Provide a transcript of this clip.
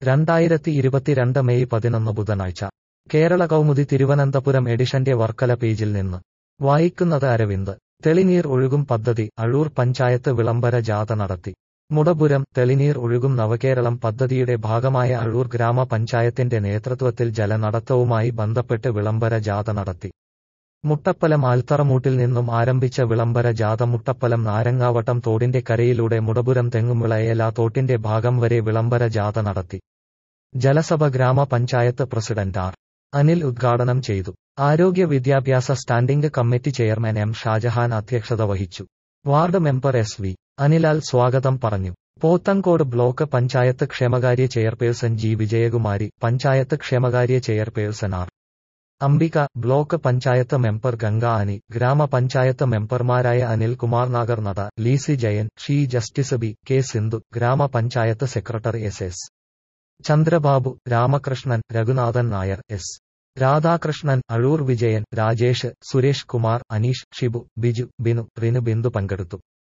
രണ്ടായിരത്തി ഇരുപത്തിരണ്ട് മെയ് പതിനൊന്ന് ബുധനാഴ്ച കേരള കൗമുദി തിരുവനന്തപുരം എഡിഷന്റെ വർക്കല പേജിൽ നിന്ന് വായിക്കുന്നത് അരവിന്ദ് തെളിനീർ ഒഴുകും പദ്ധതി അഴൂർ പഞ്ചായത്ത് വിളംബര ജാഥ നടത്തി മുടപുരം തെളിനീർ ഒഴുകും നവകേരളം പദ്ധതിയുടെ ഭാഗമായ അഴൂർ ഗ്രാമപഞ്ചായത്തിന്റെ നേതൃത്വത്തിൽ ജലനടത്തവുമായി ബന്ധപ്പെട്ട് വിളംബര ജാഥ നടത്തി മുട്ടപ്പലം ആൽത്തറമൂട്ടിൽ നിന്നും ആരംഭിച്ച വിളംബര ജാഥ മുട്ടപ്പലം നാരങ്ങാവട്ടം തോടിന്റെ കരയിലൂടെ മുടപുരം തെങ്ങുമിളയേല തോട്ടിന്റെ ഭാഗം വരെ വിളംബര ജാഥ നടത്തി ജലസഭ ഗ്രാമപഞ്ചായത്ത് പ്രസിഡന്റ് ആർ അനിൽ ഉദ്ഘാടനം ചെയ്തു ആരോഗ്യ വിദ്യാഭ്യാസ standing committee chairman M Shajahan അധ്യക്ഷത വഹിച്ചു ward member S V Anilal സ്വാഗതം പറഞ്ഞു പോത്തങ്കോട് ബ്ലോക്ക് പഞ്ചായത്ത് ക്ഷേമകാര്യ ചെയർപേഴ്സൺ ജി വിജയകുമാരി പഞ്ചായത്ത് ക്ഷേമകാര്യ chairperson R Ambika block panchayat member Ganga Ani ഗ്രാമപഞ്ചായത്ത് മെമ്പർമാരായ അനിൽ കുമാർ നാഗർ നട ലീസി ജയൻ ഷീ ജസ്റ്റിസ് ബി കെ സിന്ധു ഗ്രാമപഞ്ചായത്ത് secretary S S Chandrababu Ramakrishnan Raghunathan Nair S Radhakrishnan Azhoor Vijayan Rajesh Suresh Kumar Aneesh Shibu Biju Binu Rinu Bindu പങ്കെടുത്തു